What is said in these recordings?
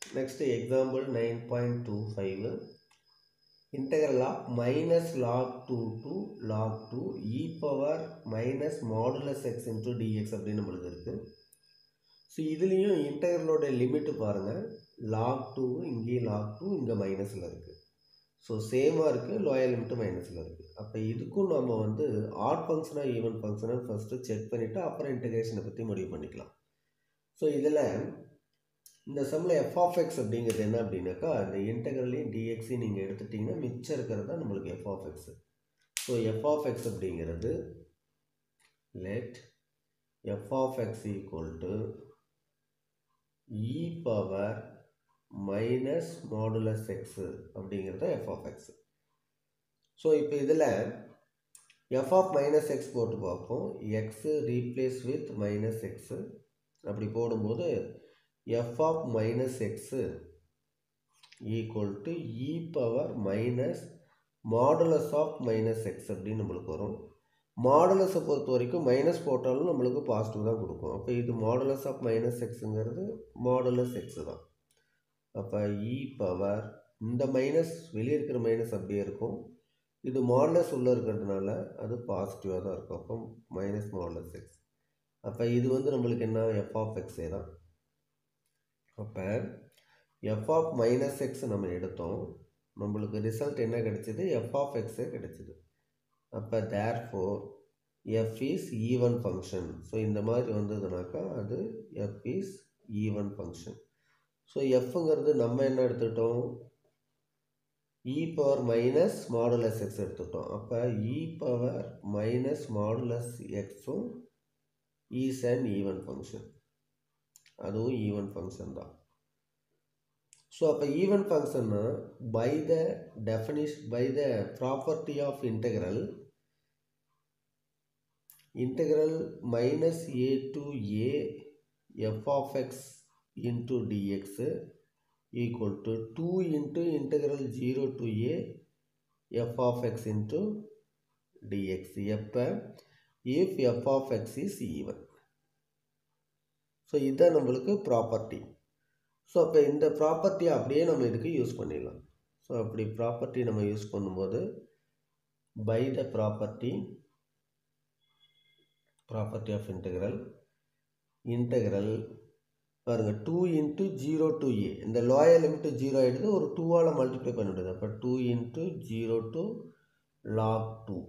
next example 9.25 integral of minus log 2 to log 2 e power minus modulus x into dx அப்படின்னு நம்மளுக்கு இருக்குது so இதுலேயும் இன்டகரலோட limit பாருங்கள் லாக் டூ இங்கேயும் லாக் டூ இங்கே மைனஸில் இருக்குது ஸோ சேமாக இருக்குது லோயர் லிமிட்டு மைனஸில் இருக்குது அப்போ இதுக்கும் நம்ம வந்து ஆட் ஃபங்க்ஷனாக ஈவன் ஃபங்க்ஷனாக ஃபஸ்ட்டு செக் பண்ணிவிட்டு அப்புறம் இன்டகிரேஷனை பற்றி முடிவு பண்ணிக்கலாம் ஸோ இதில் இந்த சம்மில் எஃப் ஆஃப் எக்ஸ் அப்படிங்கிறது என்ன அப்படின்னாக்கா இந்த இன்டகரலையும் டிஎக்ஸையும் நீங்கள் எடுத்துட்டிங்கன்னா மிச்சம் இருக்கிறது தான் நம்மளுக்கு f of x so f of x அப்படிங்கிறது let f of x equal to e power minus modulus x அப்படிங்கிறது எஃப் ஆஃப் எக்ஸ் ஸோ இப்போ இதில் எஃப் ஆஃப் மைனஸ் எக்ஸ் போட்டு பார்ப்போம் x replace with minus x அப்படி போடும்போது f of minus x equal to e power minus modulus of minus x அப்படின்னு நம்மளுக்கு வரும் மாடுலஸை பொறுத்த வரைக்கும் மைனஸ் போட்டாலும் நம்மளுக்கு பாசிட்டிவ் தான் கொடுக்கும் அப்போ இது மாடுலஸ் ஆஃப் மைனஸ் எக்ஸுங்கிறது மாடுலஸ் எக்ஸு தான் அப்போ இ பவர் இந்த மைனஸ் வெளியே இருக்கிற மைனஸ் அப்படியே இருக்கும் இது மாடுலஸ் உள்ளே இருக்கிறதுனால அது பாசிட்டிவாக தான் இருக்கும் அப்போ மைனஸ் மாடுலஸ் எக்ஸ் அப்போ இது வந்து நம்மளுக்கு என்ன எஃப் ஆஃப் எக்ஸே தான் அப்போ எஃப் ஆஃப் மைனஸ் எக்ஸ் நம்ம எடுத்தோம் நம்மளுக்கு ரிசல்ட் என்ன கிடைச்சிது எஃப் ஆஃப் எக்ஸே கிடைச்சிது அப்போ therefore f is even function so இந்த மாதிரி வந்ததுனாக்கா அது f is even function so எஃப்ங்கிறது நம்ம என்ன எடுத்துட்டோம் e power minus modulus x எடுத்துட்டோம் அப்போ இ பவர் மைனஸ் மாடுலஸ் எக்ஸும் ஈஸ் அண்ட் ஈவன் ஃபங்க்ஷன் அதுவும் ஈவன் ஃபங்க்ஷன் தான் ஸோ அப்போ even function by the definition by the property of integral integral minus a to a f of x into dx equal to 2 into integral 0 to a f of x into dx எப்போ if f of x is even so இதுதான் நம்மளுக்கு property so அப்போ இந்த ப்ராப்பர்ட்டியை அப்படியே நம்ம இதுக்கு use பண்ணிடலாம் ஸோ அப்படி ப்ராப்பர்ட்டி நம்ம யூஸ் பண்ணும்போது by the property property of integral integral பாருங்கள் two into zero to a இந்த லோயர் லிமிட்டு ஜீரோ ஆகிடுது ஒரு டூவால் மல்டிப்ளை பண்ணிவிடுது அப்போ two into zero to log two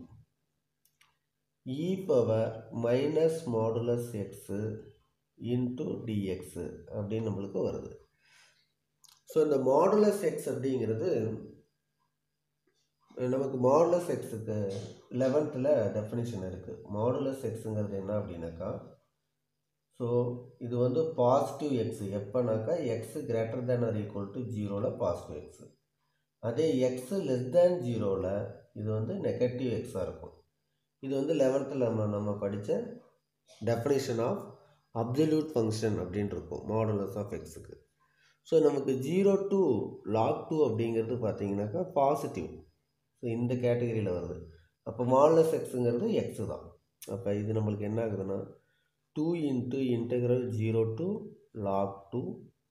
e power minus modulus x into dx அப்படின்னு நம்மளுக்கு வருது ஸோ இந்த மாடுலஸ் எக்ஸ் அப்படிங்கிறது நமக்கு மாடுலஸ் எக்ஸுக்கு லெவன்த்தில் டெஃபினிஷன் இருக்குது மாடுலஸ் எக்ஸுங்கிறது என்ன அப்படின்னாக்கா ஸோ இது வந்து பாசிட்டிவ் எக்ஸு எப்போனாக்கா x greater than or equal to ஜீரோவில் பாசிட்டிவ் எக்ஸு அதே எக்ஸு லெஸ் தேன் ஜீரோவில் இது வந்து நெகட்டிவ் எக்ஸாக இருக்கும் இது வந்து லெவன்த்தில் நம்ம நம்ம படித்த டெஃபினிஷன் ஆஃப் அப்சல்யூட் ஃபங்க்ஷன் அப்படின்னு இருக்கும் மாடுலஸ் ஆஃப் எக்ஸுக்கு ஸோ நமக்கு ஜீரோ டு லாக் டூ அப்படிங்கிறது பார்த்தீங்கன்னாக்கா பாசிட்டிவ் ஸோ இந்த கேட்டகரியில் வருது அப்போ மாடுலஸ் எக்ஸுங்கிறது எக்ஸு தான் அப்போ இது நம்மளுக்கு என்ன ஆகுதுன்னா two into integral zero to log two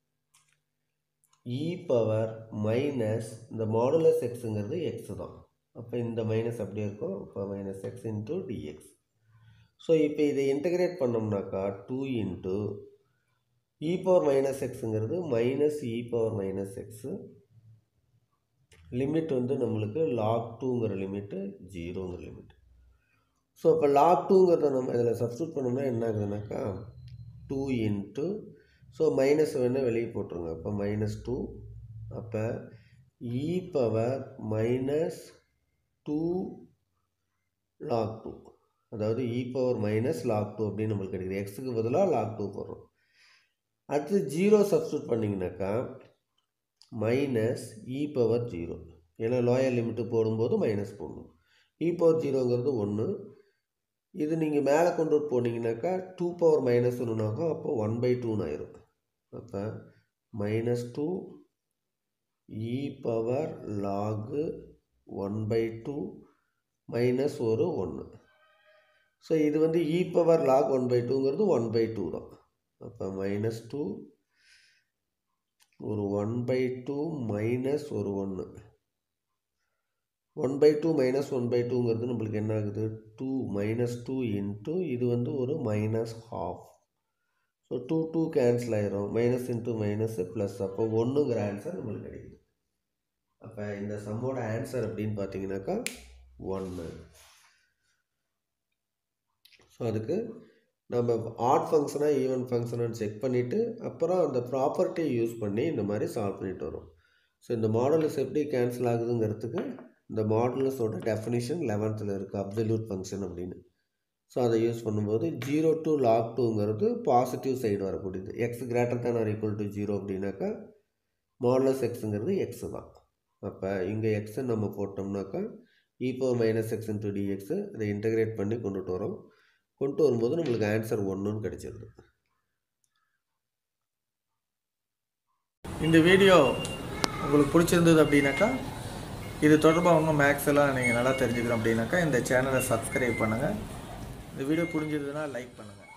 e power minus இந்த மாடுலஸ் எக்ஸுங்கிறது எக்ஸு தான் அப்போ இந்த மைனஸ் அப்படியே இருக்கும் இப்போ minus x into dx so இப்போ இதை இன்டகிரேட் பண்ணோம்னாக்கா two into e power minus எக்ஸுங்கிறது minus e power minus x limit வந்து நம்மளுக்கு லாக் டூங்கிற லிமிட்டு ஜீரோங்கிற லிமிட் ஸோ இப்போ லாக் டூங்கிறத நம்ம இதில் சப்ஸ்டியூட் பண்ணோம்னா என்ன ஆகுதுனாக்கா டூ இன்ட்டு ஸோ மைனஸ் வேணால் வெளியே போட்டுருங்க அப்போ மைனஸ் டூ அப்போ e power minus two log two அதாவது e power minus log two அப்படின்னு நம்மளுக்கு கிடைக்குது எக்ஸுக்கு பதிலாக லாக் டூ போடுறோம் அடுத்து ஜீரோ சப்ஸ்டியூட் பண்ணிங்கனாக்கா மைனஸ் இ பவர் ஜீரோ ஏன்னா லோயர் லிமிட்டு போடும்போது மைனஸ் போடணும் இ பவர் ஜீரோங்கிறது ஒன்று இது நீங்கள் மேலே கொண்டு போனீங்கன்னாக்கா டூ பவர் மைனஸ் ஒன்றுனாக்கா அப்போ ஒன் பை டூன்னு ஆயிரும் அப்போ minus two e power log one by two minus ஒரு ஒன்று ஸோ இது வந்து e power log one by டூங்கிறது ஒன் பை டூ தான் அப்போ மைனஸ் டூ ஒரு ஒன் பை டூ மைனஸ் ஒரு ஒன்று one by two minus one by டூங்கிறது நம்மளுக்கு என்ன ஆகுது டூ மைனஸ் டூ இன்ட்டு இது வந்து ஒரு minus half so two two cancel ஆயிரும் மைனஸ் இன்ட்டு மைனஸ் ப்ளஸ் அப்போ ஒன்றுங்கிற ஆன்சர் நம்மளுக்கு கிடைக்குது அப்போ இந்த சம்மோட ஆன்சர் அப்படின்னு பார்த்தீங்கன்னாக்கா ஒன்று ஸோ அதுக்கு நம்ம ஆட் ஃபங்க்ஷனாக ஈவன் ஃபங்க்ஷனான்னு செக் பண்ணிவிட்டு அப்புறம் அந்த ப்ராப்பர்ட்டியை யூஸ் பண்ணி இந்த மாதிரி சால்வ் பண்ணிட்டு வரும் ஸோ இந்த மாடல்ஸ் எப்படி கேன்சல் ஆகுதுங்கிறதுக்கு இந்த மாடலஸோட டெஃபினிஷன் லெவன்த்தில் இருக்குது அப்சல்யூட் ஃபங்க்ஷன் அப்படின்னு ஸோ அதை யூஸ் பண்ணும்போது ஜீரோ டு லாக் டூங்கிறது பாசிட்டிவ் சைடு வரக்கூடியது x greater than or equal to zero அப்படின்னாக்கா மாடலஸ் எக்ஸுங்கிறது எக்ஸு தான் அப்போ இங்கே எக்ஸை நம்ம போட்டோம்னாக்கா e power minus x into dx இதை இன்டகிரேட் பண்ணி கொண்டுட்டு வரோம் கொண்டு வரும்போது நம்மளுக்கு ஆன்சர் ஒன்றுன்னு கிடைச்சிருது இந்த வீடியோ உங்களுக்கு பிடிச்சிருந்தது அப்படின்னாக்கா இது தொடர்பாக இன்னும் மேக்ஸ் எல்லாம் நீங்கள் நல்லா தெரிஞ்சுக்கணும் அப்படின்னாக்கா இந்த சேனலை சப்ஸ்கிரைப் பண்ணுங்கள் இந்த வீடியோ புரிஞ்சதுன்னா லைக் பண்ணுங்கள்